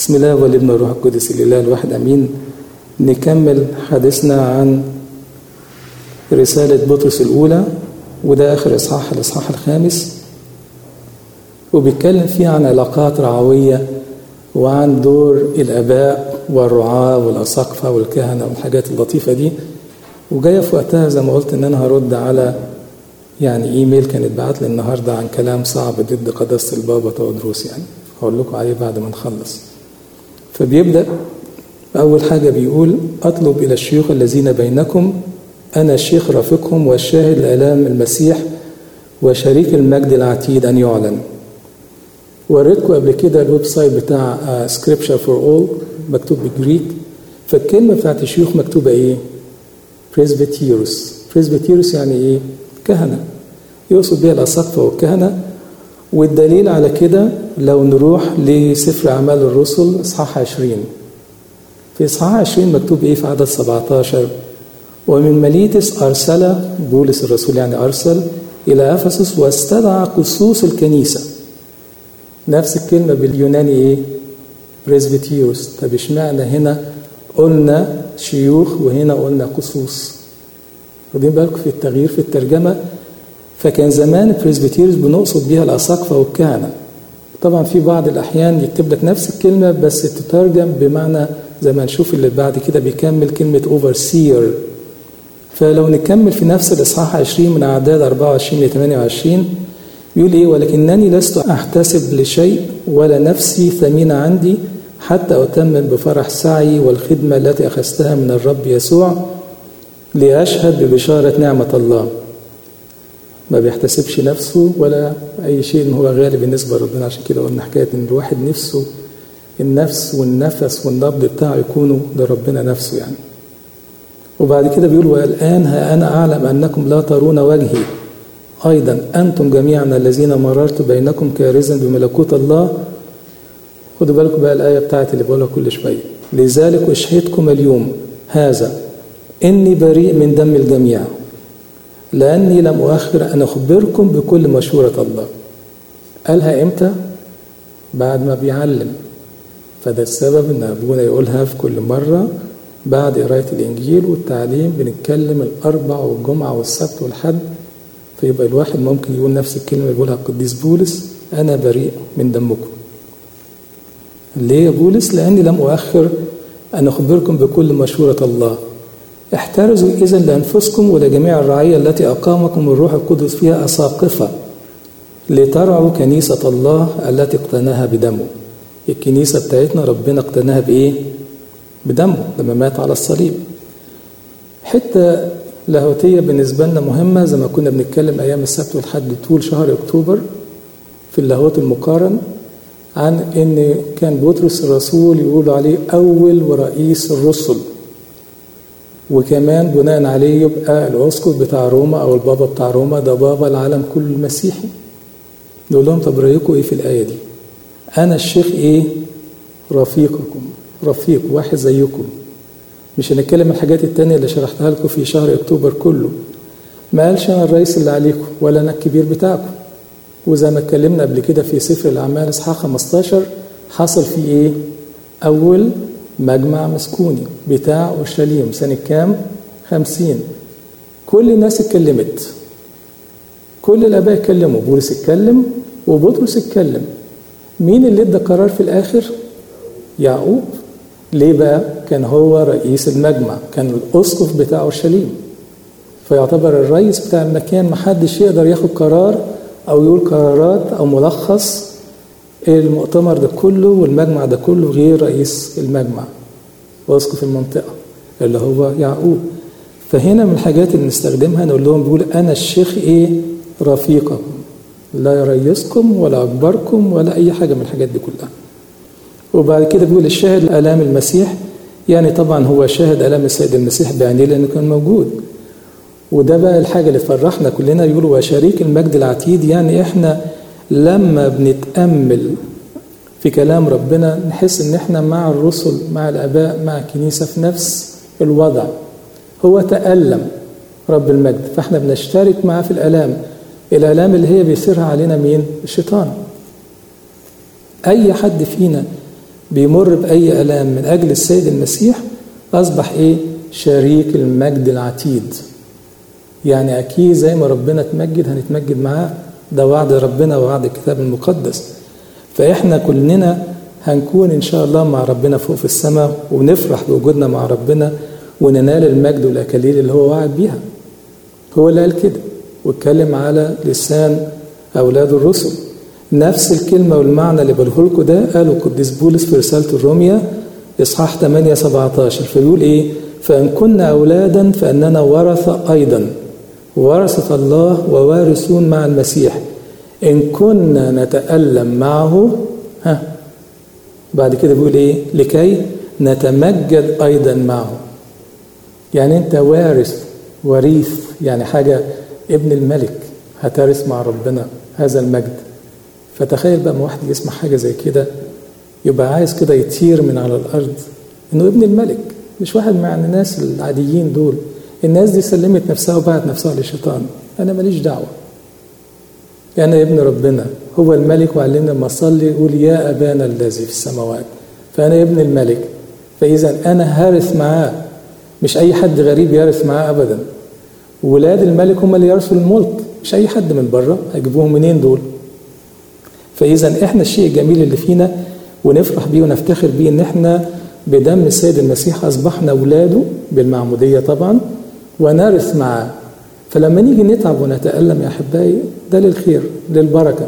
بسم الله والابن والروح القدس الاله الواحد امين نكمل حديثنا عن رسالة بطرس الأولى وده آخر إصحاح الإصحاح الخامس وبيتكلم فيه عن علاقات رعوية وعن دور الآباء والرعاة والأساقفة والكهنة والحاجات اللطيفة دي وجاية في وقتها زي ما قلت إن أنا هرد على يعني إيميل كان اتبعت لي النهاردة عن كلام صعب ضد قداسة البابا تودروس يعني هقول لكم عليه بعد ما نخلص فبيبدأ أول حاجة بيقول أطلب إلى الشيوخ الذين بينكم أنا الشيخ رافقهم والشاهد لآلام المسيح وشريك المجد العتيد أن يعلن وريتكم قبل كده الويب سايت بتاع سكريبشر فور اول مكتوب بالجريك فالكلمة بتاعت الشيوخ مكتوبة إيه؟ بريسبيتيروس بريسبيتيروس يعني إيه؟ كهنة يقصد بها الأساقفة والكهنة والدليل على كده لو نروح لسفر أعمال الرسل إصحاح 20 في إصحاح 20 مكتوب إيه في عدد 17 ومن مليتس أرسل بولس الرسول يعني أرسل إلى أفسس واستدعى قصوص الكنيسة نفس الكلمة باليوناني إيه؟ بريسبيتيروس طب اشمعنى هنا قلنا شيوخ وهنا قلنا قصوص واخدين بالكم في التغيير في الترجمة فكان زمان بريسبيتيروس بنقصد بيها الأساقفة والكهنة طبعا في بعض الأحيان يكتب لك نفس الكلمة بس تترجم بمعنى زي ما نشوف اللي بعد كده بيكمل كلمة overseer فلو نكمل في نفس الإصحاح 20 من أعداد 24 ل 28 يقول إيه ولكنني لست أحتسب لشيء ولا نفسي ثمينة عندي حتى أتمم بفرح سعي والخدمة التي أخذتها من الرب يسوع لأشهد ببشارة نعمة الله ما بيحتسبش نفسه ولا أي شيء إن هو غالي بالنسبة لربنا عشان كده قلنا حكاية إن الواحد نفسه النفس والنفس والنبض بتاعه يكونوا لربنا نفسه يعني وبعد كده بيقول والآن ها أنا أعلم أنكم لا ترون وجهي أيضا أنتم جميعا الذين مررت بينكم كارزا بملكوت الله خدوا بالكم بقى الآية بتاعت اللي بقولها كل شوية لذلك أشهدكم اليوم هذا إني بريء من دم الجميع لأني لم أؤخر أن أخبركم بكل مشورة الله قالها إمتى؟ بعد ما بيعلم فده السبب إن أبونا يقولها في كل مرة بعد قراية الإنجيل والتعليم بنتكلم الأربع والجمعة والسبت والحد فيبقى الواحد ممكن يقول نفس الكلمة اللي بيقولها القديس بولس أنا بريء من دمكم ليه يا بولس؟ لأني لم أؤخر أن أخبركم بكل مشورة الله احترزوا إذا لأنفسكم ولجميع الرعية التي أقامكم الروح القدس فيها أساقفة لترعوا كنيسة الله التي اقتناها بدمه الكنيسة بتاعتنا ربنا اقتناها بإيه؟ بدمه لما مات على الصليب حتة لاهوتية بالنسبة لنا مهمة زي ما كنا بنتكلم أيام السبت والحد طول شهر أكتوبر في اللاهوت المقارن عن إن كان بطرس الرسول يقول عليه أول ورئيس الرسل وكمان بناء عليه يبقى الأسقف بتاع روما أو البابا بتاع روما ده بابا العالم كله المسيحي نقول لهم طب رأيكم إيه في الآية دي أنا الشيخ إيه رفيقكم رفيق واحد زيكم مش هنتكلم الحاجات التانية اللي شرحتها لكم في شهر أكتوبر كله ما قالش أنا الرئيس اللي عليكم ولا أنا الكبير بتاعكم وزي ما اتكلمنا قبل كده في سفر الأعمال إصحاح 15 حصل فيه إيه؟ أول مجمع مسكوني بتاع أورشليم سنة كام؟ خمسين كل الناس اتكلمت كل الآباء اتكلموا بولس اتكلم وبطرس اتكلم مين اللي ادى قرار في الآخر؟ يعقوب ليه بقى؟ كان هو رئيس المجمع كان الأسقف بتاع أورشليم فيعتبر الرئيس بتاع المكان محدش يقدر ياخد قرار أو يقول قرارات أو ملخص المؤتمر ده كله والمجمع ده كله غير رئيس المجمع واسقف المنطقة اللي هو يعقوب فهنا من الحاجات اللي نستخدمها نقول لهم بيقول أنا الشيخ إيه رفيقكم لا يريسكم ولا أكبركم ولا أي حاجة من الحاجات دي كلها وبعد كده بيقول الشاهد آلام المسيح يعني طبعا هو شاهد آلام السيد المسيح بعينيه لأنه كان موجود وده بقى الحاجة اللي فرحنا كلنا يقولوا وشريك المجد العتيد يعني احنا لما بنتأمل في كلام ربنا نحس ان احنا مع الرسل مع الاباء مع الكنيسة في نفس الوضع هو تألم رب المجد فاحنا بنشترك معاه في الآلام الآلام اللي هي بيثيرها علينا مين الشيطان أي حد فينا بيمر بأي ألام من أجل السيد المسيح أصبح إيه شريك المجد العتيد يعني أكيد زي ما ربنا تمجد هنتمجد معاه ده وعد ربنا ووعد الكتاب المقدس فإحنا كلنا هنكون إن شاء الله مع ربنا فوق في السماء ونفرح بوجودنا مع ربنا وننال المجد والأكاليل اللي هو وعد بيها هو اللي قال كده واتكلم على لسان أولاد الرسل نفس الكلمة والمعنى اللي بقوله لكم ده قاله القديس بولس في رسالة الرومية إصحاح 8 17 فيقول إيه؟ فإن كنا أولادا فإننا ورثة أيضا ورثة الله ووارثون مع المسيح إن كنا نتألم معه ها بعد كده بيقول إيه؟ لكي نتمجد أيضا معه يعني أنت وارث وريث يعني حاجة ابن الملك هترث مع ربنا هذا المجد فتخيل بقى ما واحد يسمع حاجة زي كده يبقى عايز كده يطير من على الأرض إنه ابن الملك مش واحد مع الناس العاديين دول الناس دي سلمت نفسها وبعت نفسها للشيطان أنا ماليش دعوة أنا ابن ربنا هو الملك وعلمنا لما أصلي يقول يا أبانا الذي في السماوات فأنا ابن الملك فإذا أنا هارث معاه مش أي حد غريب يرث معاه أبدا ولاد الملك هم اللي يرثوا الملك مش أي حد من بره هيجيبوهم منين دول فإذا إحنا الشيء الجميل اللي فينا ونفرح بيه ونفتخر بيه إن إحنا بدم السيد المسيح أصبحنا أولاده بالمعمودية طبعا ونرث معاه فلما نيجي نتعب ونتألم يا أحبائي ده للخير للبركة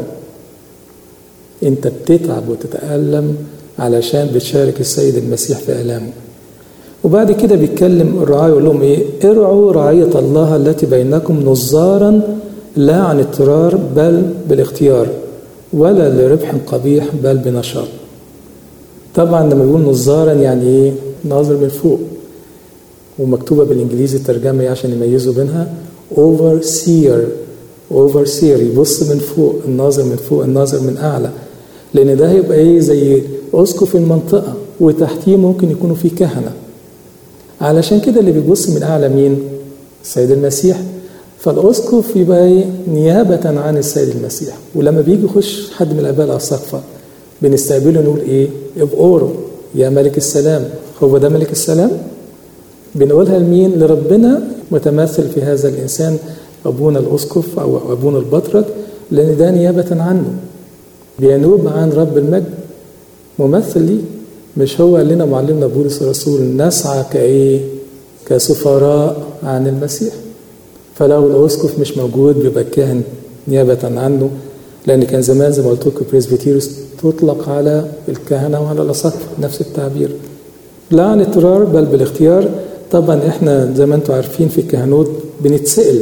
أنت بتتعب وتتألم علشان بتشارك السيد المسيح في آلامه وبعد كده بيتكلم الرعاة يقول لهم ايه ارعوا رعية الله التي بينكم نظارا لا عن اضطرار بل بالاختيار ولا لربح قبيح بل بنشاط طبعا لما بيقول نظارا يعني ايه ناظر من فوق ومكتوبة بالانجليزي الترجمة عشان يميزوا بينها overseer overseer يبص من فوق الناظر من فوق الناظر من اعلى لان ده هيبقى ايه زي اسقف المنطقة وتحتيه ممكن يكونوا في كهنه علشان كده اللي بيبص من اعلى مين؟ السيد المسيح فالاسقف يبقى ايه؟ نيابه عن السيد المسيح ولما بيجي يخش حد من الاباء على السقفه بنستقبله نقول ايه؟ ابقورو يا ملك السلام هو ده ملك السلام؟ بنقولها لمين؟ لربنا متمثل في هذا الانسان ابونا الاسقف او ابونا البطرك لان ده نيابه عنه بينوب عن رب المجد ممثل ليه مش هو قال لنا معلمنا بولس الرسول نسعى كايه كسفراء عن المسيح فلو الاسقف مش موجود بيبقى الكاهن نيابه عنه لان كان زمان زي ما قلت لكم بريسبيتيروس تطلق على الكهنه وعلى الاساقفه نفس التعبير لا عن اضطرار بل بالاختيار طبعا احنا زي ما انتم عارفين في الكهنوت بنتسال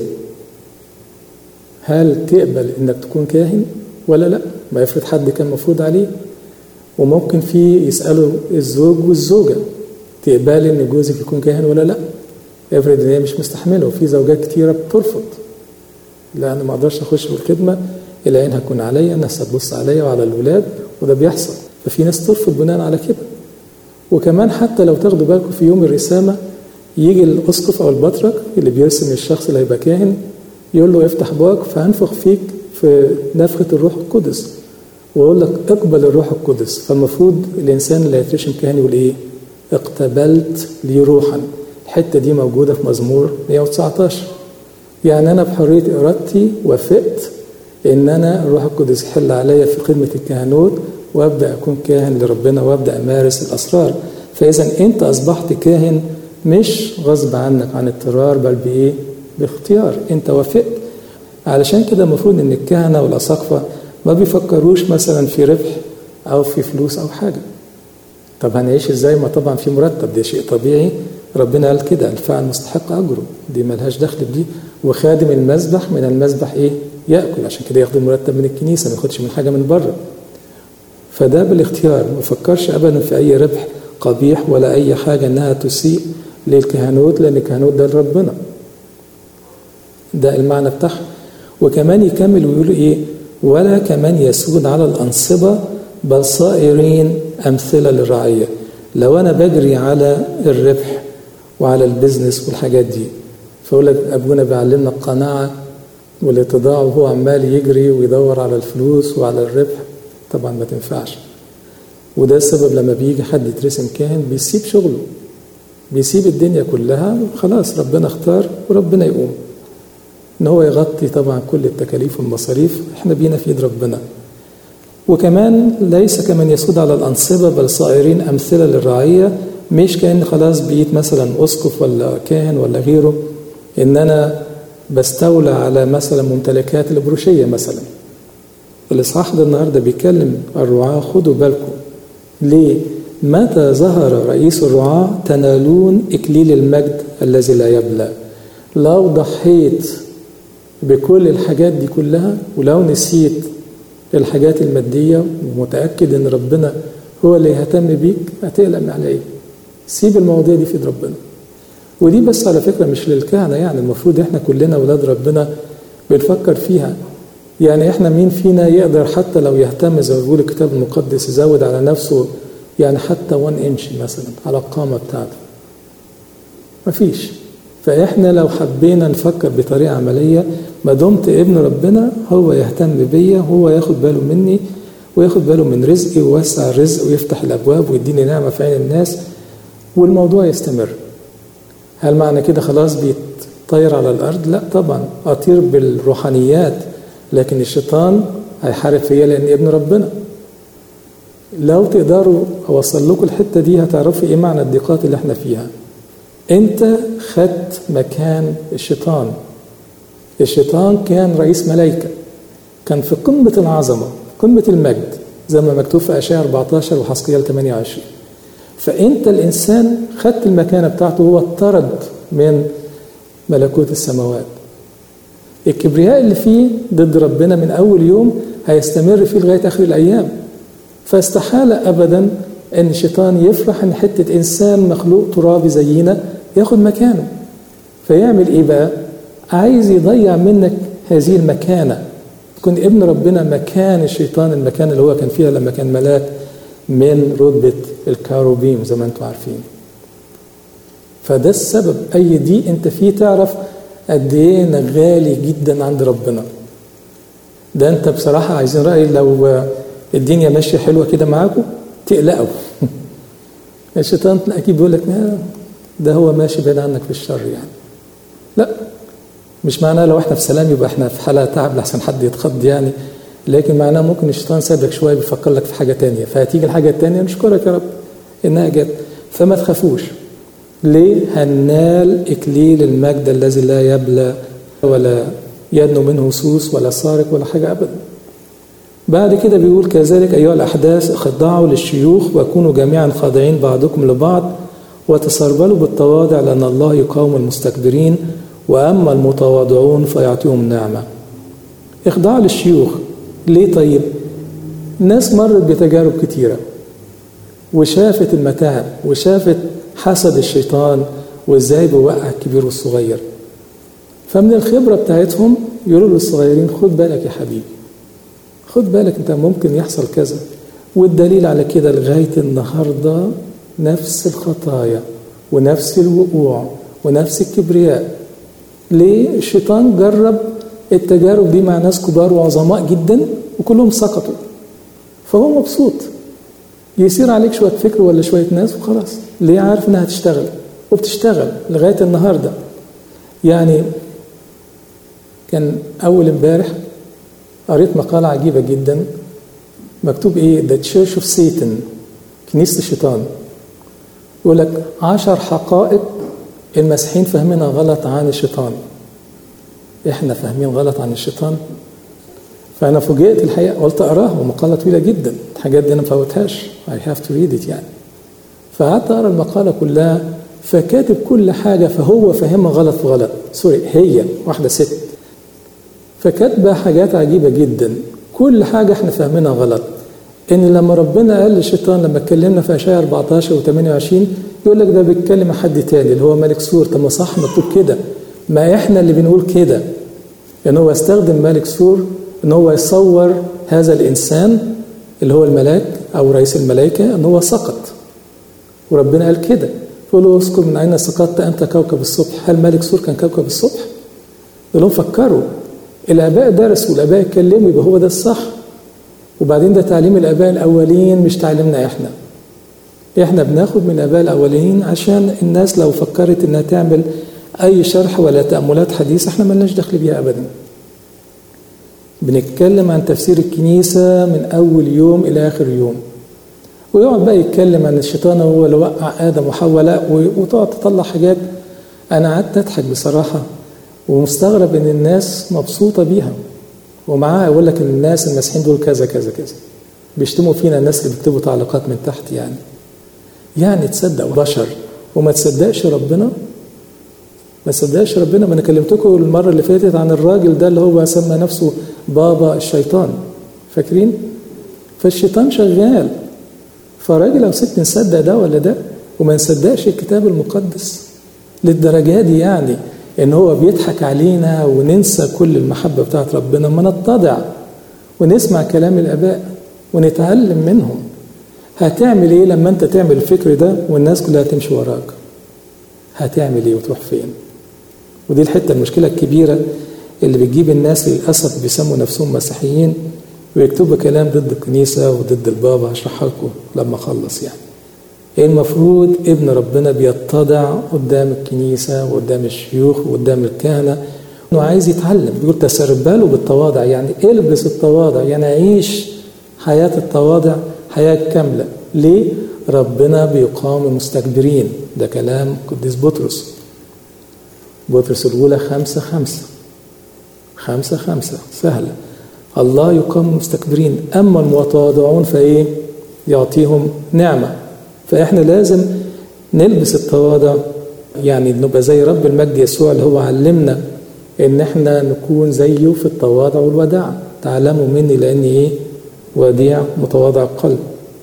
هل تقبل انك تكون كاهن ولا لا ما يفرض حد كان مفروض عليه وممكن في يسألوا الزوج والزوجة تقبلي إن جوزك يكون كاهن ولا لأ؟ افرض إن هي مش مستحملة وفي زوجات كتيرة بترفض لا أنا ما أقدرش أخش في الخدمة العين هتكون عليا الناس هتبص عليا وعلى الولاد وده بيحصل ففي ناس ترفض بناء على كده وكمان حتى لو تاخدوا بالكم في يوم الرسامة يجي الأسقف أو البطرك اللي بيرسم الشخص اللي هيبقى كاهن يقول له افتح بواك فهنفخ فيك في نفخة الروح القدس ويقول لك اقبل الروح القدس فالمفروض الانسان اللي هيترشم كاهن يقول ايه؟ اقتبلت لي روحا الحته دي موجوده في مزمور 119 يعني انا بحريه ارادتي وافقت ان انا الروح القدس يحل عليا في خدمه الكهنوت وابدا اكون كاهن لربنا وابدا امارس الاسرار فاذا انت اصبحت كاهن مش غصب عنك عن اضطرار بل بايه؟ باختيار انت وافقت علشان كده المفروض ان الكهنه والاساقفه ما بيفكروش مثلا في ربح او في فلوس او حاجه طب هنعيش ازاي ما طبعا في مرتب ده شيء طبيعي ربنا قال كده الفاعل مستحق اجره دي ملهاش دخل بدي وخادم المذبح من المذبح ايه ياكل عشان كده ياخد مرتب من الكنيسه ما ياخدش من حاجه من بره فده بالاختيار ما فكرش ابدا في اي ربح قبيح ولا اي حاجه انها تسيء للكهنوت لان الكهنوت ده لربنا ده المعنى بتاعها وكمان يكمل ويقول ايه ولا كمان يسود على الأنصبة بل صائرين أمثلة للرعية لو أنا بجري على الربح وعلى البزنس والحاجات دي فأقول لك أبونا بيعلمنا القناعة والاتضاع وهو عمال يجري ويدور على الفلوس وعلى الربح طبعا ما تنفعش وده السبب لما بيجي حد يترسم كاهن بيسيب شغله بيسيب الدنيا كلها خلاص ربنا اختار وربنا يقوم ان هو يغطي طبعا كل التكاليف والمصاريف احنا بينا في ايد ربنا وكمان ليس كمن يسود على الأنصبة بل صائرين أمثلة للرعية مش كأن خلاص بقيت مثلا أسقف ولا كاهن ولا غيره إن أنا بستولى على مثلا ممتلكات البروشية مثلا الإصحاح ده النهاردة بيتكلم الرعاة خدوا بالكم ليه؟ متى ظهر رئيس الرعاة تنالون إكليل المجد الذي لا يبلى لو ضحيت بكل الحاجات دي كلها ولو نسيت الحاجات المادية ومتأكد إن ربنا هو اللي يهتم بيك هتقلق على إيه؟ سيب المواضيع دي في إيد ربنا. ودي بس على فكرة مش للكهنة يعني المفروض إحنا كلنا أولاد ربنا بنفكر فيها. يعني إحنا مين فينا يقدر حتى لو يهتم زي ما بيقول الكتاب المقدس يزود على نفسه يعني حتى 1 انش مثلا على القامة بتاعته. مفيش. فاحنا لو حبينا نفكر بطريقه عمليه ما دمت ابن ربنا هو يهتم بيا هو ياخد باله مني وياخد باله من رزقي ويوسع الرزق ويفتح الابواب ويديني نعمه في عين الناس والموضوع يستمر هل معنى كده خلاص بيطير على الارض لا طبعا اطير بالروحانيات لكن الشيطان هيحارب فيا لاني ابن ربنا لو تقدروا اوصل لكم الحته دي هتعرفوا ايه معنى الضيقات اللي احنا فيها انت خدت مكان الشيطان الشيطان كان رئيس ملائكه كان في قمه العظمه قمه المجد زي ما مكتوب في اشعياء 14 وحسقيال 28 فانت الانسان خدت المكانه بتاعته هو اطرد من ملكوت السماوات الكبرياء اللي فيه ضد ربنا من اول يوم هيستمر فيه لغايه اخر الايام فاستحاله ابدا ان الشيطان يفرح ان حته انسان مخلوق ترابي زينا ياخد مكانه فيعمل ايه بقى عايز يضيع منك هذه المكانه تكون ابن ربنا مكان الشيطان المكان اللي هو كان فيها لما كان ملاك من رتبه الكاروبيم زي ما انتم عارفين فده السبب اي دي انت فيه تعرف قد ايه انك غالي جدا عند ربنا ده انت بصراحه عايزين رايي لو الدنيا ماشيه حلوه كده معاكم تقلقوا الشيطان اكيد بيقول لك ده هو ماشي بعيد عنك في الشر يعني لا مش معناه لو احنا في سلام يبقى احنا في حاله تعب لحسن حد يتخض يعني لكن معناه ممكن الشيطان سابك شويه بيفكر لك في حاجه تانية فهتيجي الحاجه التانية نشكرك يا رب انها جت فما تخافوش ليه هنال اكليل المجد الذي لا يبلى ولا يدنو منه سوس ولا سارق ولا حاجه ابدا بعد كده بيقول كذلك أيها الأحداث خضعوا للشيوخ وكونوا جميعا خاضعين بعضكم لبعض وتسربلوا بالتواضع لأن الله يقاوم المستكبرين وأما المتواضعون فيعطيهم نعمة اخضعوا للشيوخ ليه طيب ناس مرت بتجارب كتيرة وشافت المتاعب وشافت حسد الشيطان وازاي بيوقع الكبير والصغير فمن الخبرة بتاعتهم يقولوا للصغيرين خد بالك يا حبيبي خد بالك انت ممكن يحصل كذا والدليل على كده لغاية النهاردة نفس الخطايا ونفس الوقوع ونفس الكبرياء ليه الشيطان جرب التجارب دي مع ناس كبار وعظماء جدا وكلهم سقطوا فهو مبسوط يصير عليك شوية فكر ولا شوية ناس وخلاص ليه عارف انها هتشتغل وبتشتغل لغاية النهاردة يعني كان أول امبارح قريت مقالة عجيبة جدا مكتوب ايه The Church of Satan كنيسة الشيطان يقول لك عشر حقائق المسيحيين فاهمينها غلط عن الشيطان احنا فاهمين غلط عن الشيطان فانا فوجئت الحقيقه قلت اقراها مقاله طويله جدا الحاجات دي انا مفوتهاش I have to read it يعني فقعدت اقرا المقاله كلها فكاتب كل حاجه فهو فاهمها غلط في غلط سوري هي واحده ست فكاتبه حاجات عجيبه جدا كل حاجه احنا فاهمينها غلط ان لما ربنا قال للشيطان لما اتكلمنا في اشعياء 14 و28 يقول لك ده بيتكلم حد تاني اللي هو ملك سور طب ما صح مكتوب كده ما احنا اللي بنقول كده ان هو يستخدم ملك سور ان هو يصور هذا الانسان اللي هو الملاك او رئيس الملائكه ان هو سقط وربنا قال كده فقول له اذكر من اين سقطت انت كوكب الصبح هل ملك سور كان كوكب الصبح؟ لهم فكروا الاباء درسوا الاباء اتكلموا يبقى هو ده الصح وبعدين ده تعليم الآباء الأولين مش تعليمنا إحنا إحنا بناخد من الآباء الأولين عشان الناس لو فكرت إنها تعمل أي شرح ولا تأملات حديثة إحنا ملناش دخل بيها أبدا بنتكلم عن تفسير الكنيسة من أول يوم إلى آخر يوم ويقعد بقى يتكلم عن الشيطان هو اللي وقع آدم وحواء لا وتقعد تطلع حاجات أنا قعدت أضحك بصراحة ومستغرب إن الناس مبسوطة بيها ومعاها يقول لك إن الناس المسيحيين دول كذا كذا كذا بيشتموا فينا الناس اللي بيكتبوا تعليقات من تحت يعني يعني تصدق بشر وما تصدقش ربنا ما تصدقش ربنا ما انا كلمتكم المره اللي فاتت عن الراجل ده اللي هو سمى نفسه بابا الشيطان فاكرين فالشيطان شغال فراجل او ست نصدق ده ولا ده وما نصدقش الكتاب المقدس للدرجه دي يعني ان هو بيضحك علينا وننسى كل المحبه بتاعت ربنا ما نتضع ونسمع كلام الاباء ونتعلم منهم هتعمل ايه لما انت تعمل الفكر ده والناس كلها تمشي وراك هتعمل ايه وتروح فين ودي الحته المشكله الكبيره اللي بتجيب الناس للاسف بيسموا نفسهم مسيحيين ويكتبوا كلام ضد الكنيسه وضد البابا هشرحها لكم لما اخلص يعني المفروض ابن ربنا بيتضع قدام الكنيسة وقدام الشيوخ وقدام الكهنة انه عايز يتعلم بيقول تسربله بالتواضع يعني البس التواضع يعني عيش حياة التواضع حياة كاملة ليه؟ ربنا بيقام المستكبرين ده كلام قديس بطرس بطرس الأولى خمسة خمسة خمسة خمسة سهلة الله يقام المستكبرين أما المتواضعون فإيه؟ يعطيهم نعمة فإحنا لازم نلبس التواضع يعني نبقى زي رب المجد يسوع اللي هو علمنا إن إحنا نكون زيه في التواضع والوداع تعلموا مني لأني إيه؟ وديع متواضع القلب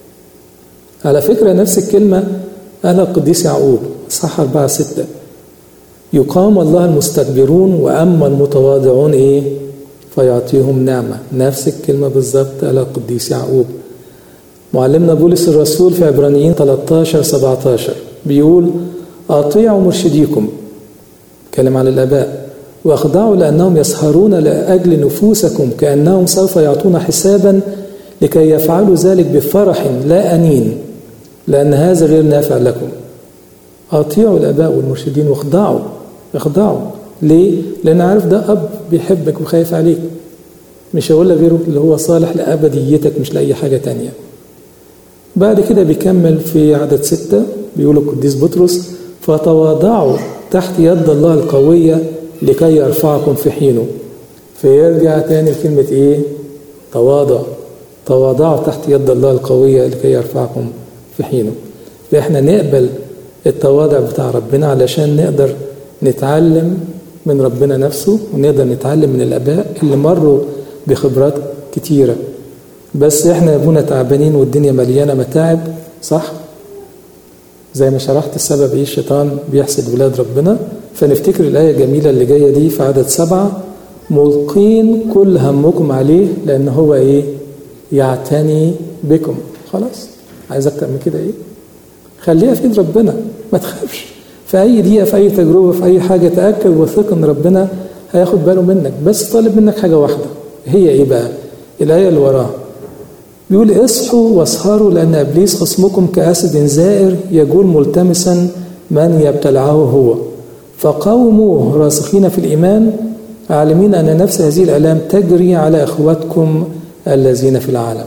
على فكرة نفس الكلمة قالها القديس يعقوب صح أربعة ستة يقام الله المستكبرون وأما المتواضعون إيه فيعطيهم نعمة نفس الكلمة بالظبط قالها القديس يعقوب معلمنا بولس الرسول في عبرانيين 13 17 بيقول أطيعوا مرشديكم كلام عن الآباء واخضعوا لأنهم يسهرون لأجل نفوسكم كأنهم سوف يعطون حسابا لكي يفعلوا ذلك بفرح لا أنين لأن هذا غير نافع لكم أطيعوا الآباء والمرشدين واخضعوا اخضعوا ليه؟ لأن عارف ده أب بيحبك وخايف عليك مش هقول لك غيره اللي هو صالح لأبديتك مش لأي حاجة تانية بعد كده بيكمل في عدد ستة بيقول القديس بطرس فتواضعوا تحت يد الله القوية لكي يرفعكم في حينه فيرجع تاني لكلمة ايه تواضع تواضعوا تحت يد الله القوية لكي يرفعكم في حينه فإحنا نقبل التواضع بتاع ربنا علشان نقدر نتعلم من ربنا نفسه ونقدر نتعلم من الآباء اللي مروا بخبرات كتيرة بس احنا يا ابونا تعبانين والدنيا مليانة متاعب صح؟ زي ما شرحت السبب ايه الشيطان بيحسد ولاد ربنا فنفتكر الآية الجميلة اللي جاية دي في عدد سبعة ملقين كل همكم عليه لأن هو ايه؟ يعتني بكم خلاص عايز أكتر من كده ايه؟ خليها في ايد ربنا ما تخافش في أي دقيقة في أي تجربة في أي حاجة تأكد وثق إن ربنا هياخد باله منك بس طالب منك حاجة واحدة هي إيه بقى؟ الآية اللي وراها بيقول اصحوا واسهروا لأن إبليس خصمكم كأسد زائر يجول ملتمسا من يبتلعه هو فقاوموه راسخين في الإيمان عالمين أن نفس هذه الآلام تجري على إخواتكم الذين في العالم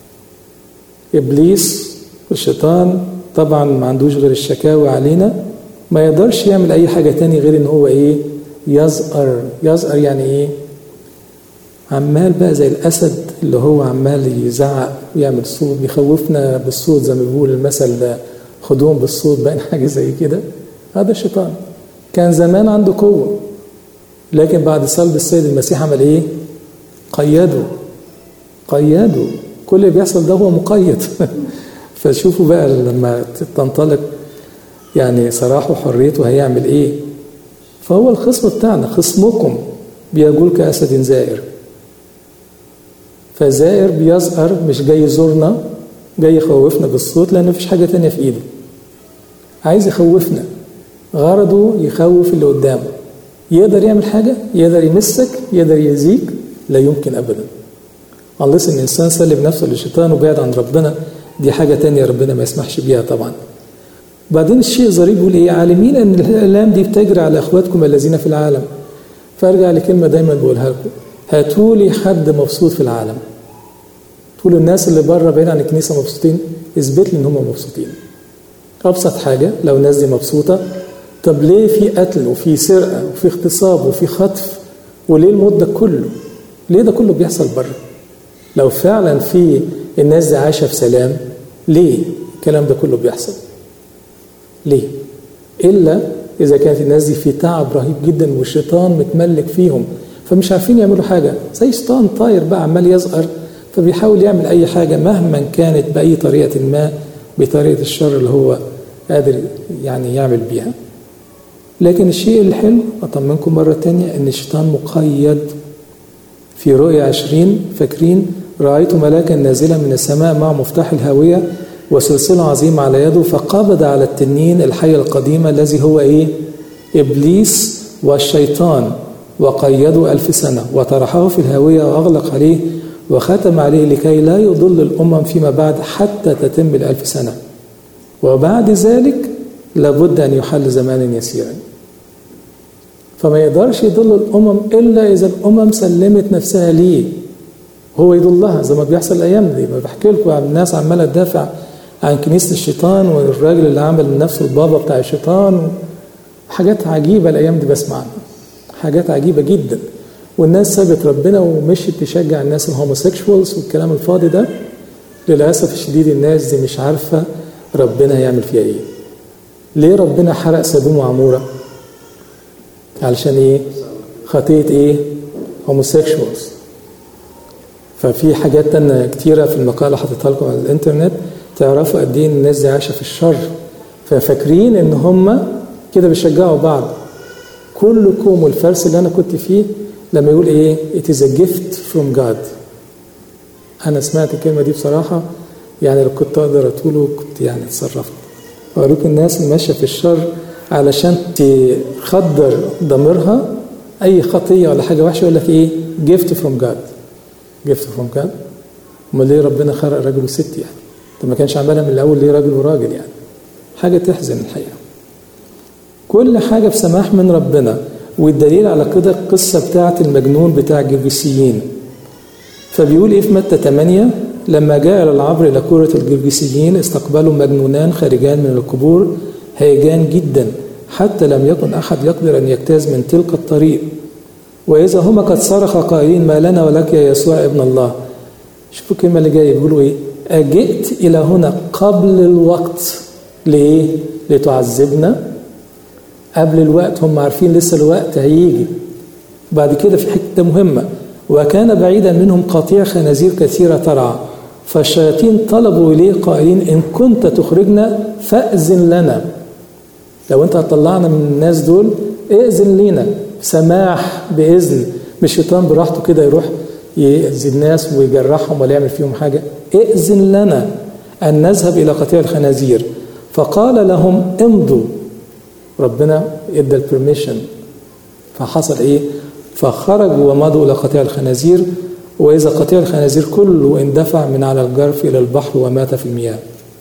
إبليس الشيطان طبعا ما عندوش غير الشكاوى علينا ما يقدرش يعمل أي حاجة تاني غير إن هو إيه يزقر يزقر يعني إيه عمال بقى زي الأسد اللي هو عمال يزعق ويعمل صوت بيخوفنا بالصوت زي ما بيقول المثل خدوهم بالصوت بقى حاجة زي كده هذا الشيطان كان زمان عنده قوة لكن بعد صلب السيد المسيح عمل إيه؟ قيده قيده كل اللي بيحصل ده هو مقيد فشوفوا بقى لما تنطلق يعني سراحه وحريته هيعمل ايه فهو الخصم بتاعنا خصمكم بيقول كأسد زائر فزائر بيزقر مش جاي يزورنا جاي يخوفنا بالصوت لأن مفيش حاجة تانية في إيده عايز يخوفنا غرضه يخوف اللي قدامه يقدر يعمل حاجة يقدر يمسك يقدر يأذيك لا يمكن أبدا unless ان الانسان سلم نفسه للشيطان وبعد عن ربنا دي حاجه تانية ربنا ما يسمحش بيها طبعا بعدين الشيء الظريف بيقول ايه عالمين ان الالام دي بتجري على اخواتكم الذين في العالم فارجع لكلمه دايما بقولها لكم هاتوا لي حد مبسوط في العالم تقولوا الناس اللي بره بعيد عن الكنيسه مبسوطين اثبت لي ان هم مبسوطين ابسط حاجه لو الناس دي مبسوطه طب ليه في قتل وفي سرقه وفي اغتصاب وفي خطف وليه الموت ده كله ليه ده كله بيحصل بره لو فعلا في الناس دي عايشه في سلام ليه الكلام ده كله بيحصل ليه الا اذا كانت الناس دي في تعب رهيب جدا والشيطان متملك فيهم فمش عارفين يعملوا حاجه زي شيطان طاير بقى عمال يصغر فبيحاول يعمل اي حاجه مهما كانت باي طريقه ما بطريقه الشر اللي هو قادر يعني يعمل بيها لكن الشيء الحلو أطمنكم مرة تانية إن الشيطان مقيد في رؤيا عشرين فاكرين رأيت ملاكا نازلا من السماء مع مفتاح الهاوية وسلسلة عظيمة على يده فقبض على التنين الحي القديم الذي هو إيه؟ إبليس والشيطان وقيده ألف سنة وطرحه في الهاوية وأغلق عليه وختم عليه لكي لا يضل الأمم فيما بعد حتى تتم الألف سنة وبعد ذلك لابد أن يحل زمانا يسيرا فما يقدرش يضل الأمم إلا إذا الأمم سلمت نفسها ليه هو يضلها زي ما بيحصل الأيام دي ما بحكي لكم عن الناس عمالة تدافع عن كنيسة الشيطان والراجل اللي عمل من نفسه البابا بتاع الشيطان حاجات عجيبة الأيام دي بسمع عنها حاجات عجيبة جدا والناس سابت ربنا ومشيت تشجع الناس الهوموسيكشوالز والكلام الفاضي ده للأسف الشديد الناس دي مش عارفة ربنا هيعمل فيها إيه ليه ربنا حرق سدوم وعمورة علشان إيه خطية إيه هوموسيكشوالز ففي حاجات تانية كتيرة في المقالة حطيتها لكم على الإنترنت تعرفوا قد إيه الناس دي عايشة في الشر ففاكرين إن هم كده بيشجعوا بعض كلكم والفرس اللي أنا كنت فيه لما يقول إيه it is a gift from God أنا سمعت الكلمة دي بصراحة يعني لو كنت أقدر أقوله كنت يعني اتصرفت وأقول الناس اللي ماشية في الشر علشان تخدر ضميرها أي خطية ولا حاجة وحشة يقول لك إيه gift from God جفت فروم كان امال ليه ربنا خلق راجل وست يعني طب ما كانش عملها من الاول ليه راجل وراجل يعني حاجه تحزن الحقيقه كل حاجه بسماح من ربنا والدليل على كده القصه بتاعه المجنون بتاع الجرجسيين فبيقول ايه في متى 8 لما جاء الى العبر الى كوره الجرجسيين استقبلوا مجنونان خارجان من القبور هيجان جدا حتى لم يكن احد يقدر ان يجتاز من تلك الطريق وإذا هما قد صرخ قائلين ما لنا ولك يا يسوع ابن الله شوفوا الكلمة اللي جاية بيقولوا إيه أجئت إلى هنا قبل الوقت ليه لتعذبنا قبل الوقت هم عارفين لسه الوقت هيجي بعد كده في حتة مهمة وكان بعيدا منهم قطيع خنازير كثيرة ترعى فالشياطين طلبوا إليه قائلين إن كنت تخرجنا فأذن لنا لو أنت هتطلعنا من الناس دول ائذن لينا سماح بإذن مش الشيطان براحته كده يروح يأذي الناس ويجرحهم ولا يعمل فيهم حاجة ائذن لنا أن نذهب إلى قطيع الخنازير فقال لهم امضوا ربنا ادى البرميشن فحصل ايه فخرجوا ومضوا الى قطيع الخنازير واذا قطيع الخنازير كله اندفع من على الجرف الى البحر ومات في المياه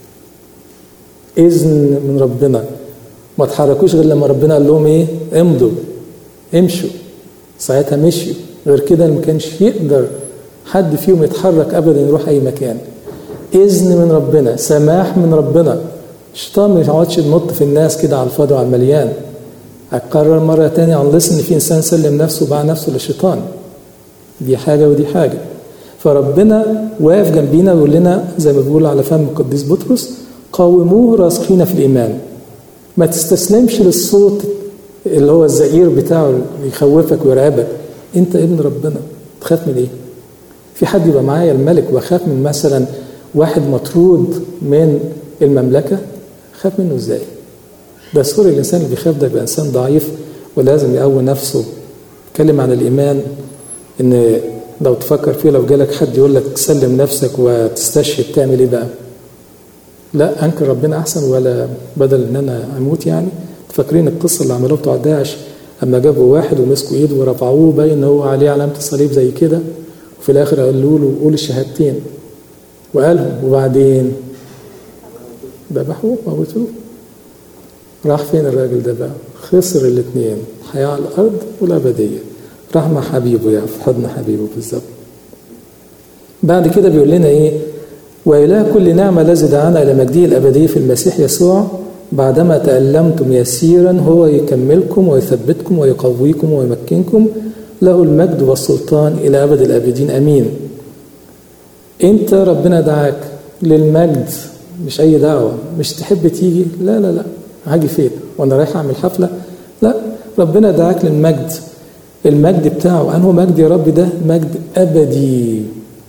اذن من ربنا ما تحركوش غير لما ربنا قال لهم ايه امضوا امشوا ساعتها مشيوا غير كده ما كانش يقدر حد فيهم يتحرك ابدا يروح اي مكان اذن من ربنا سماح من ربنا الشيطان ما يقعدش ينط في الناس كده على الفاضي وعلى المليان هتكرر مرة تانية عن لسن ان في انسان سلم نفسه وباع نفسه للشيطان دي حاجة ودي حاجة فربنا واقف جنبينا ويقول لنا زي ما بيقول على فم القديس بطرس قاوموه راسخين في الايمان ما تستسلمش للصوت اللي هو الزئير بتاعه اللي يخوفك ويرعبك انت ابن ربنا تخاف من ايه في حد يبقى معايا الملك واخاف من مثلا واحد مطرود من المملكه خاف منه ازاي ده سوري الانسان اللي بيخاف ده يبقى انسان ضعيف ولازم يقوي نفسه اتكلم عن الايمان ان لو تفكر فيه لو جالك حد يقول لك سلم نفسك وتستشهد تعمل ايه بقى لا انكر ربنا احسن ولا بدل ان انا اموت يعني فاكرين القصه اللي عملوها بتوع داعش اما جابوا واحد ومسكوا ايده ورفعوه باين ان هو عليه علامه الصليب زي كده وفي الآخر قالوا له قول الشهادتين وقالهم وبعدين ذبحوه موتوه راح فين الراجل ده بقى خسر الاثنين الحياة على الأرض والأبدية راح مع حبيبه يعني في حضن حبيبه بالظبط بعد كده بيقول لنا ايه وإله كل نعمة الذي دعانا إلى مجده الأبدي في المسيح يسوع بعدما تألمتم يسيرا هو يكملكم ويثبتكم ويقويكم ويمكنكم له المجد والسلطان إلى أبد الآبدين أمين أنت ربنا دعاك للمجد مش أي دعوة مش تحب تيجي لا لا لا هاجي فين وأنا رايح أعمل حفلة لا ربنا دعاك للمجد المجد بتاعه أنه مجد يا رب ده مجد أبدي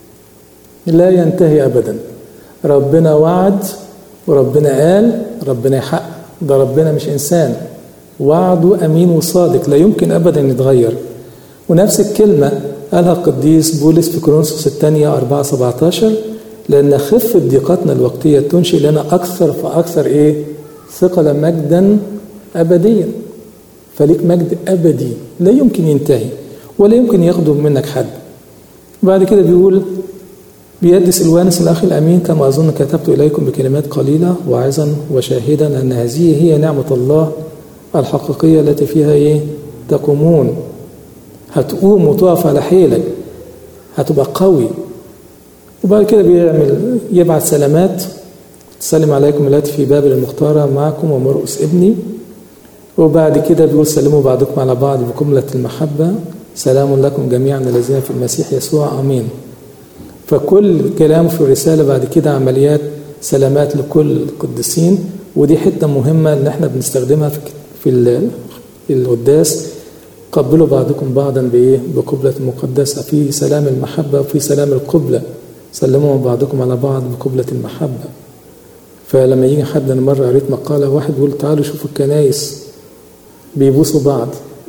لا ينتهي أبدا ربنا وعد وربنا قال ربنا يحقق ده ربنا مش إنسان وعده أمين وصادق لا يمكن أبدا يتغير ونفس الكلمة قالها القديس بولس في كورنثوس الثانية 4 17 لأن خفة ضيقتنا الوقتية تنشئ لنا أكثر فأكثر إيه؟ ثقل مجدا أبديا فليك مجد أبدي لا يمكن ينتهي ولا يمكن ياخده منك حد بعد كده بيقول بيد سلوانس الأخ الأمين كما أظن كتبت إليكم بكلمات قليلة واعظا وشاهدا أن هذه هي نعمة الله الحقيقية التي فيها إيه؟ تقومون هتقوم وتقف على حيلك هتبقى قوي وبعد كده بيعمل يبعت سلامات سلم عليكم التي في بابل المختارة معكم ومرقس ابني وبعد كده بيقول سلموا بعضكم على بعض بجملة المحبة سلام لكم جميعا الذين في المسيح يسوع امين فكل كلام في الرسالة بعد كده عمليات سلامات لكل القديسين ودي حتة مهمة اللي احنا بنستخدمها في في القداس قبلوا بعضكم بعضا بايه؟ بقبلة مقدسة في سلام المحبة وفي سلام القبلة سلموا بعضكم على بعض بقبلة المحبة فلما يجي حد انا مرة قريت مقالة واحد بيقول تعالوا شوفوا الكنايس بيبوسوا بعض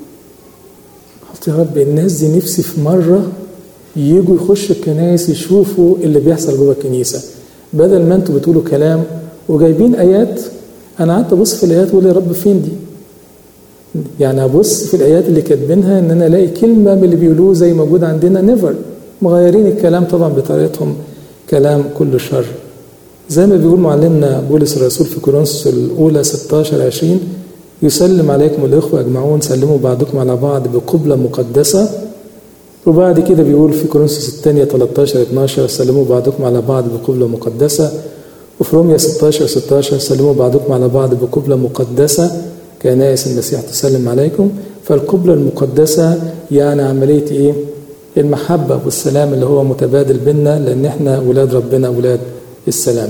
قلت يا رب الناس دي نفسي في مرة يجوا يخشوا الكنايس يشوفوا اللي بيحصل جوه الكنيسة بدل ما انتوا بتقولوا كلام وجايبين آيات أنا قعدت أبص في الآيات وأقول يا رب فين دي؟ يعني أبص في الآيات اللي كاتبينها إن أنا ألاقي كلمة من اللي بيقولوه زي موجود عندنا نيفر مغيرين الكلام طبعا بطريقتهم كلام كله شر زي ما بيقول معلمنا بولس الرسول في كورنثوس الأولى 16 20 يسلم عليكم الإخوة أجمعون سلموا بعضكم على بعض بقبلة مقدسة وبعد كده بيقول في كورنثوس الثانية 13 12 سلموا بعضكم على بعض بقبلة مقدسة وفي روميا 16 16 سلموا بعضكم على بعض بقبلة مقدسة كنائس المسيح تسلم عليكم فالقبلة المقدسة يعني عملية إيه؟ المحبة والسلام اللي هو متبادل بينا لأن إحنا ولاد ربنا ولاد السلام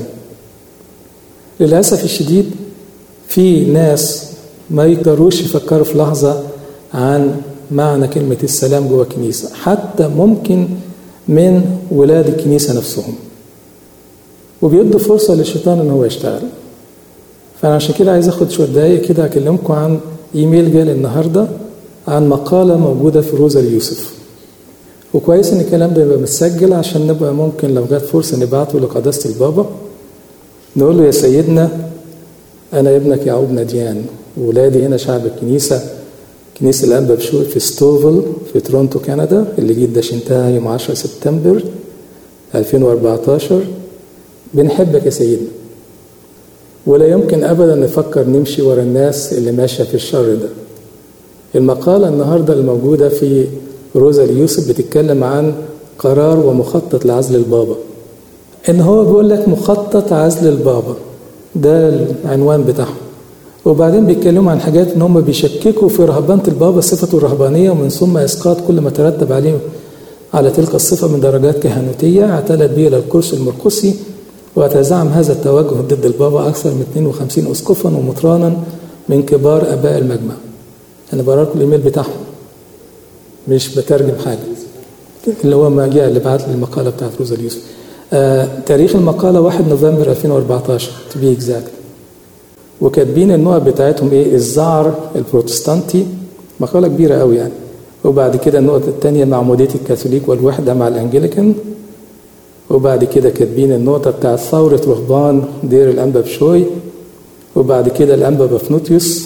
للأسف الشديد في ناس ما يقدروش يفكروا في لحظة عن معنى كلمة السلام جوه الكنيسة حتى ممكن من ولاد الكنيسة نفسهم وبيدوا فرصة للشيطان إن هو يشتغل فأنا عشان كده عايز أخد شوية دقايق كده أكلمكم عن إيميل جالي النهاردة عن مقالة موجودة في روزا اليوسف وكويس إن الكلام ده يبقى متسجل عشان نبقى ممكن لو جت فرصة نبعته لقداسة البابا نقول له يا سيدنا أنا ابنك يعقوب نديان وولادي هنا شعب الكنيسة كنيسة الأنبا بشوي في ستوفل في تورونتو كندا اللي جيت دشنتها يوم 10 سبتمبر 2014 بنحبك يا سيدنا ولا يمكن أبدا نفكر نمشي ورا الناس اللي ماشية في الشر ده المقالة النهاردة الموجودة في روزا اليوسف بتتكلم عن قرار ومخطط لعزل البابا إن هو بيقول لك مخطط عزل البابا ده العنوان بتاعهم وبعدين بيتكلموا عن حاجات ان هم بيشككوا في رهبانه البابا صفته الرهبانيه ومن ثم اسقاط كل ما ترتب عليه على تلك الصفه من درجات كهنوتيه اعتلت به الى الكرسي المرقسي وتزعم هذا التوجه ضد البابا اكثر من 52 اسقفا ومطرانا من كبار اباء المجمع. انا بقرا لكم الايميل بتاعهم مش بترجم حاجه اللي هو ما جاء اللي بعت لي المقاله بتاعت روزا اليوسف. آه تاريخ المقاله 1 نوفمبر 2014 تو بي اكزاكت. وكاتبين النوع بتاعتهم ايه الزعر البروتستانتي مقاله كبيره قوي يعني وبعد كده النقطه الثانيه معموديه الكاثوليك والوحده مع الانجليكان وبعد كده كاتبين النقطه بتاعت ثوره رهبان دير الانبا بشوي وبعد كده الانبا بفنوتيوس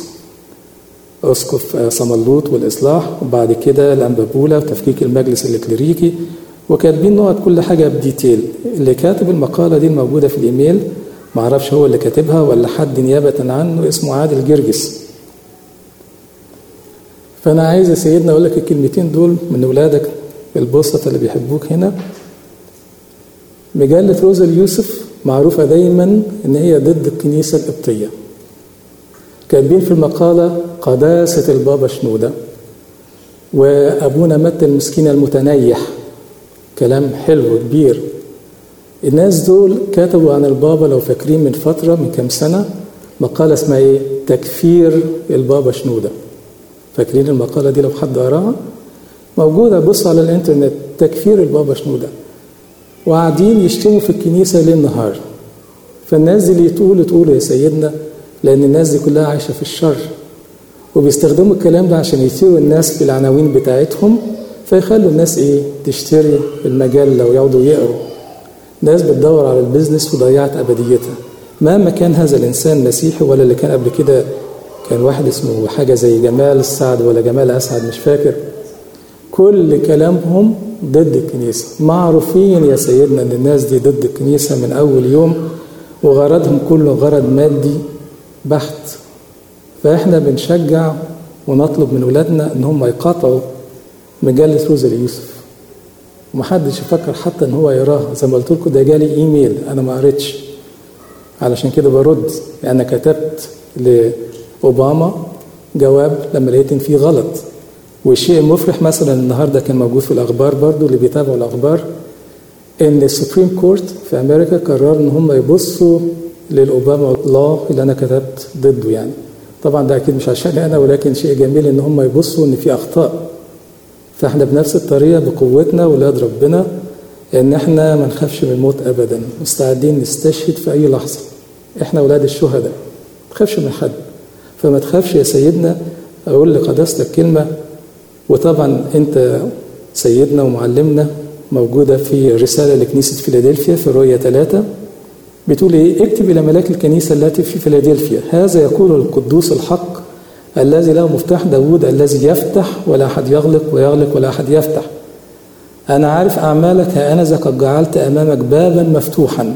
اسقف صملوط والاصلاح وبعد كده الانبا بولا وتفكيك المجلس الكليريكي وكاتبين نقط كل حاجة بديتيل اللي كاتب المقالة دي الموجودة في الإيميل معرفش هو اللي كاتبها ولا حد نيابة عنه اسمه عادل جرجس فأنا عايز يا سيدنا أقول لك الكلمتين دول من ولادك البسطة اللي بيحبوك هنا مجلة روزا اليوسف معروفة دايما إن هي ضد الكنيسة القبطية كاتبين في المقالة قداسة البابا شنودة وأبونا متى المسكين المتنيح كلام حلو كبير الناس دول كتبوا عن البابا لو فاكرين من فترة من كام سنة مقالة اسمها ايه؟ تكفير البابا شنودة فاكرين المقالة دي لو حد قراها؟ موجودة بص على الانترنت تكفير البابا شنودة وقاعدين يشتموا في الكنيسة ليل نهار فالناس دي اللي تقول تقول يا سيدنا لأن الناس دي كلها عايشة في الشر وبيستخدموا الكلام ده عشان يثيروا الناس بالعناوين بتاعتهم فيخلوا الناس ايه تشتري المجلة ويقعدوا يقروا ناس بتدور على البيزنس وضيعت أبديتها مهما كان هذا الإنسان مسيحي ولا اللي كان قبل كده كان واحد اسمه حاجة زي جمال السعد ولا جمال أسعد مش فاكر كل كلامهم ضد الكنيسة معروفين يا سيدنا أن الناس دي ضد الكنيسة من أول يوم وغرضهم كله غرض مادي بحت فإحنا بنشجع ونطلب من ولادنا إن هم يقاطعوا مجلة روزا اليوسف ومحدش يفكر حتى إن هو يراها زي ما قلت لكم ده جالي إيميل أنا ما قريتش علشان كده برد أنا كتبت لأوباما جواب لما لقيت إن فيه غلط والشيء المفرح مثلا النهارده كان موجود في الاخبار برضو اللي بيتابعوا الاخبار ان السوبريم كورت في امريكا قرر ان هم يبصوا للاوباما لا اللي انا كتبت ضده يعني طبعا ده اكيد مش عشان انا ولكن شيء جميل ان هم يبصوا ان في اخطاء فاحنا بنفس الطريقه بقوتنا ولاد ربنا ان احنا ما نخافش من الموت ابدا مستعدين نستشهد في اي لحظه احنا اولاد الشهداء ما تخافش من حد فما تخافش يا سيدنا اقول لقداستك كلمه وطبعا انت سيدنا ومعلمنا موجوده في رساله لكنيسه فيلادلفيا في الرؤيه ثلاثه بتقول ايه اكتب الى ملاك الكنيسه التي في فيلادلفيا هذا يقول القدوس الحق الذي له مفتاح داوود الذي يفتح ولا احد يغلق ويغلق ولا احد يفتح انا عارف اعمالك ها انا قد جعلت امامك بابا مفتوحا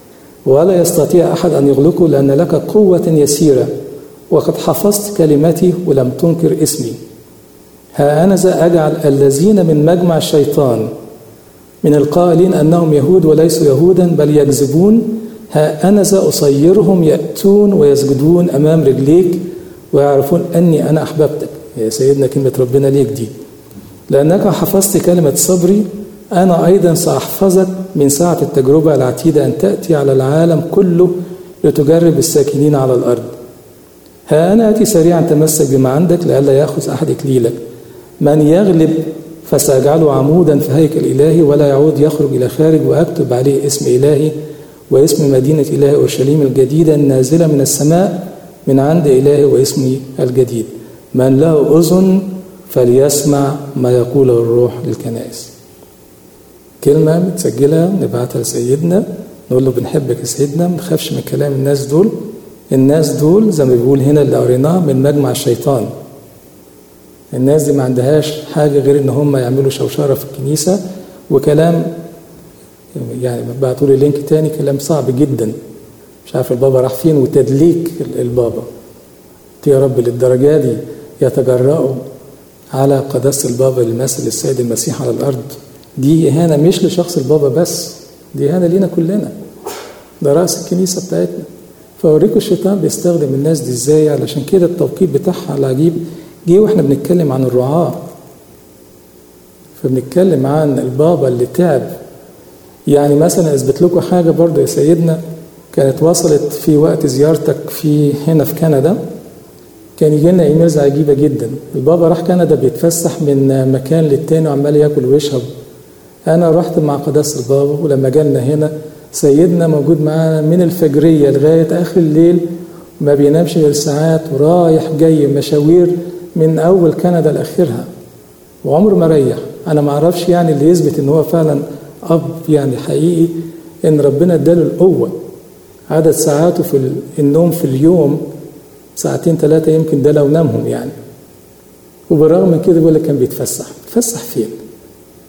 ولا يستطيع احد ان يغلقه لان لك قوه يسيره وقد حفظت كلمتي ولم تنكر اسمي ها أنا ذا أجعل الذين من مجمع الشيطان من القائلين أنهم يهود وليسوا يهودا بل يكذبون ها أنا ذا أصيرهم يأتون ويسجدون أمام رجليك ويعرفون أني أنا أحببتك يا سيدنا كلمة ربنا ليك دي لأنك حفظت كلمة صبري أنا أيضا سأحفظك من ساعة التجربة العتيدة أن تأتي على العالم كله لتجرب الساكنين على الأرض ها أنا آتي سريعا تمسك بما عندك لئلا يأخذ أحد إكليلك من يغلب فسأجعله عمودا في هيكل إلهي ولا يعود يخرج إلى خارج وأكتب عليه اسم إلهي واسم مدينة إله أورشليم الجديدة النازلة من السماء من عند إلهي واسمي الجديد من له أذن فليسمع ما يقوله الروح للكنائس كلمة متسجلة نبعتها لسيدنا نقول له بنحبك يا سيدنا ما نخافش من كلام الناس دول الناس دول زي ما بيقول هنا اللي قريناه من مجمع الشيطان الناس دي ما عندهاش حاجة غير ان هم يعملوا شوشرة في الكنيسة وكلام يعني بعتوا لي لينك تاني كلام صعب جدا مش عارف البابا راح فين وتدليك البابا يا رب للدرجة دي يتجرأوا على قداسة البابا اللي مثل السيد المسيح على الأرض دي إهانة مش لشخص البابا بس دي إهانة لينا كلنا ده رأس الكنيسة بتاعتنا فأوريكم الشيطان بيستخدم الناس دي إزاي علشان كده التوقيت بتاعها العجيب جه واحنا بنتكلم عن الرعاة فبنتكلم عن البابا اللي تعب يعني مثلا اثبت لكم حاجه برضه يا سيدنا كانت وصلت في وقت زيارتك في هنا في كندا كان يجي لنا ايميلز عجيبه جدا البابا راح كندا بيتفسح من مكان للتاني وعمال ياكل ويشرب انا رحت مع قداسه البابا ولما جالنا هنا سيدنا موجود معانا من الفجريه لغايه اخر الليل ما بينامش غير ساعات ورايح جاي مشاوير من اول كندا لاخرها وعمره ما ريح انا ما اعرفش يعني اللي يثبت ان هو فعلا اب يعني حقيقي ان ربنا اداله القوه عدد ساعاته في النوم في اليوم ساعتين ثلاثه يمكن ده لو نامهم يعني وبالرغم من كده بيقول لك كان بيتفسح بيتفسح فين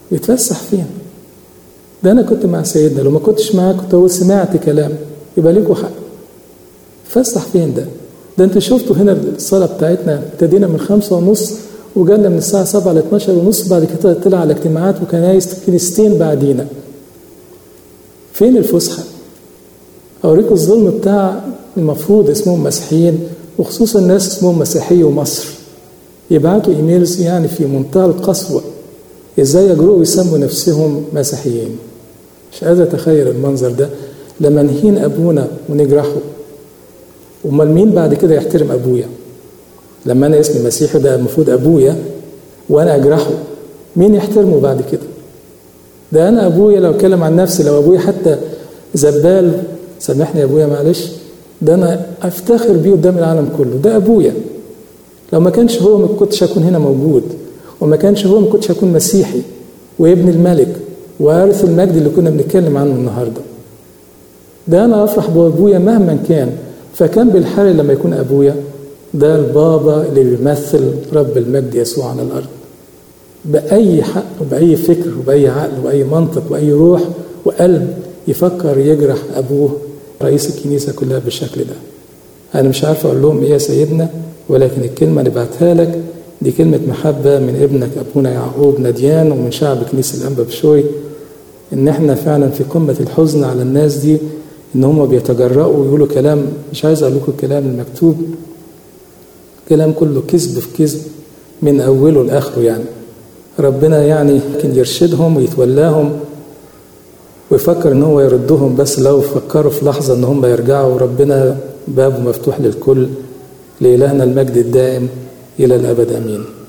يتفسح فين ده انا كنت مع سيدنا لو ما كنتش معاه كنت اقول سمعت كلام يبقى ليكوا حق فسح فين ده ده انت شفتوا هنا الصلاه بتاعتنا ابتدينا من خمسة ونص وجالنا من الساعة 7 ل 12 ونص بعد كده طلع على اجتماعات وكنايس كنيستين بعدينا فين الفسحة؟ أوريكم الظلم بتاع المفروض اسمهم مسيحيين وخصوصا الناس اسمهم مسيحية ومصر يبعتوا ايميلز يعني في منتهى القسوة ازاي يجرؤوا يسموا نفسهم مسيحيين مش قادر اتخيل المنظر ده لما نهين ابونا ونجرحه امال مين بعد كده يحترم ابويا لما انا اسمي مسيحي ده المفروض ابويا وانا اجرحه مين يحترمه بعد كده ده انا ابويا لو اتكلم عن نفسي لو ابويا حتى زبال سامحني يا ابويا معلش ده انا افتخر بيه قدام العالم كله ده ابويا لو ما كانش هو ما كنتش هكون هنا موجود وما كانش هو ما كنتش هكون مسيحي وابن الملك وارث المجد اللي كنا بنتكلم عنه النهارده ده انا افرح بابويا مهما كان فكان بالحال لما يكون ابويا ده البابا اللي بيمثل رب المجد يسوع على الارض باي حق وباي فكر وباي عقل وباي منطق واي روح وقلب يفكر يجرح ابوه رئيس الكنيسه كلها بالشكل ده انا مش عارف اقول لهم ايه يا سيدنا ولكن الكلمه اللي بعتها لك دي كلمة محبة من ابنك أبونا يعقوب نديان ومن شعب كنيسة الأنبا بشوي إن إحنا فعلا في قمة الحزن على الناس دي إن هم بيتجرأوا ويقولوا كلام مش عايز أقول لكم الكلام المكتوب كلام كله كذب في كذب من أوله لآخره يعني ربنا يعني يمكن يرشدهم ويتولاهم ويفكر إن هو يردهم بس لو فكروا في لحظة إن هم يرجعوا ربنا بابه مفتوح للكل لإلهنا المجد الدائم إلى الأبد آمين